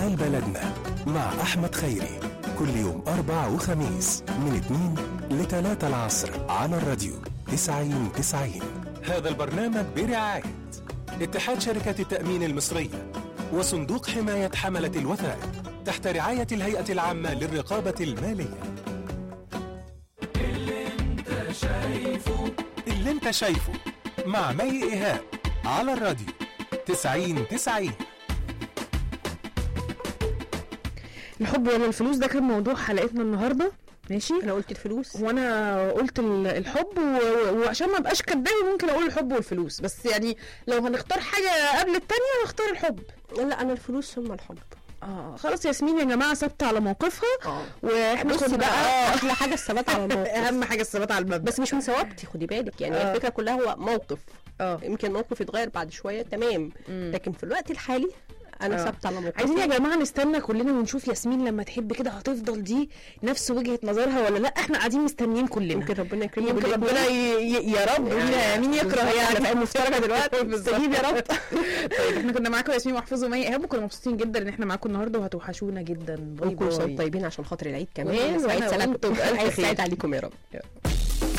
جمال بلدنا مع أحمد خيري كل يوم أربع وخميس من 2 ل 3 العصر على الراديو 90 90 هذا البرنامج برعاية اتحاد شركات التأمين المصرية وصندوق حماية حملة الوثائق تحت رعاية الهيئة العامة للرقابة المالية اللي انت شايفه مع مي إيهاب على الراديو 90 90 الحب ولا الفلوس ده كان موضوع حلقتنا النهارده ماشي انا قلت الفلوس وانا قلت ال- الحب و- وعشان ما ابقاش كدابه ممكن اقول الحب والفلوس بس يعني لو هنختار حاجه قبل التانية هنختار الحب لا انا الفلوس ثم الحب اه خلاص ياسمين يا جماعه ثابته على موقفها اه واحنا بصي كنا بقى آه، احلى حاجه الثبات على الموقف اهم حاجه الثبات على المبدا بس مش من ثوابتي خدي بالك يعني آه. الفكره كلها هو موقف اه يمكن الموقف يتغير بعد شويه تمام مم. لكن في الوقت الحالي انا آه. ثابته على موقفي عايزين يا جماعه نستنى كلنا ونشوف ياسمين لما تحب كده هتفضل دي نفس وجهه نظرها ولا لا احنا قاعدين مستنيين كلنا يمكن ربنا يكرمني يمكن بالاتنين. ربنا ي... ي... يا رب يعني مين يكره بالظبط. يعني أنا فاهم مفترجة دلوقتي. مستجيب يا رب طيب احنا كنا معاكم ياسمين محفوظ ومي ايهاب وكنا مبسوطين جدا ان احنا معاكم النهارده وهتوحشونا جدا باي وكل سنه باي طيبين عشان خاطر العيد وأنا كمان وأنا سعيد وأنتم بألف سلام خير. سعيد عليكم يا رب